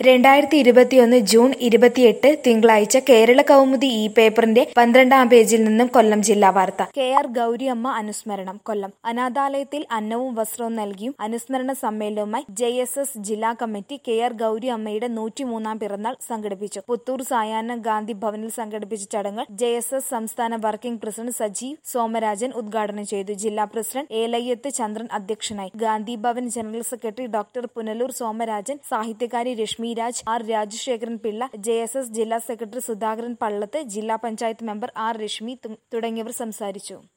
രണ്ടായിരത്തി ഇരുപത്തിയൊന്ന് ജൂൺ ഇരുപത്തിയെട്ട് തിങ്കളാഴ്ച കേരള കൗമുദി ഇ പേപ്പറിന്റെ പന്ത്രണ്ടാം പേജിൽ നിന്നും കൊല്ലം ജില്ലാ വാർത്ത കെ ആർ ഗൗരിയമ്മ അനുസ്മരണം കൊല്ലം അനാഥാലയത്തിൽ അന്നവും വസ്ത്രവും നൽകിയും അനുസ്മരണ സമ്മേളനവുമായി ജെ എസ് എസ് ജില്ലാ കമ്മിറ്റി കെ ആർ ഗൗരിയമ്മയുടെ നൂറ്റിമൂന്നാം പിറന്നാൾ സംഘടിപ്പിച്ചു പുത്തൂർ സായാഹ്ന ഗാന്ധി ഭവനിൽ സംഘടിപ്പിച്ച ചടങ്ങ് ജെ എസ് എസ് സംസ്ഥാന വർക്കിംഗ് പ്രസിഡന്റ് സജീവ് സോമരാജൻ ഉദ്ഘാടനം ചെയ്തു ജില്ലാ പ്രസിഡന്റ് ഏലയ്യത്ത് ചന്ദ്രൻ അധ്യക്ഷനായി Gandhi Bhavan general secretary doctor Punalur Somarajan സാഹിത്യകാരി Reshmi Raj R Rajasekharan Pillai J S S ജില്ലാ സെക്രട്ടറി സുധാകരൻ പള്ളത്ത് ജില്ലാ പഞ്ചായത്ത് മെമ്പർ ആർ രശ്മി തുടങ്ങിയവർ സംസാരിച്ചു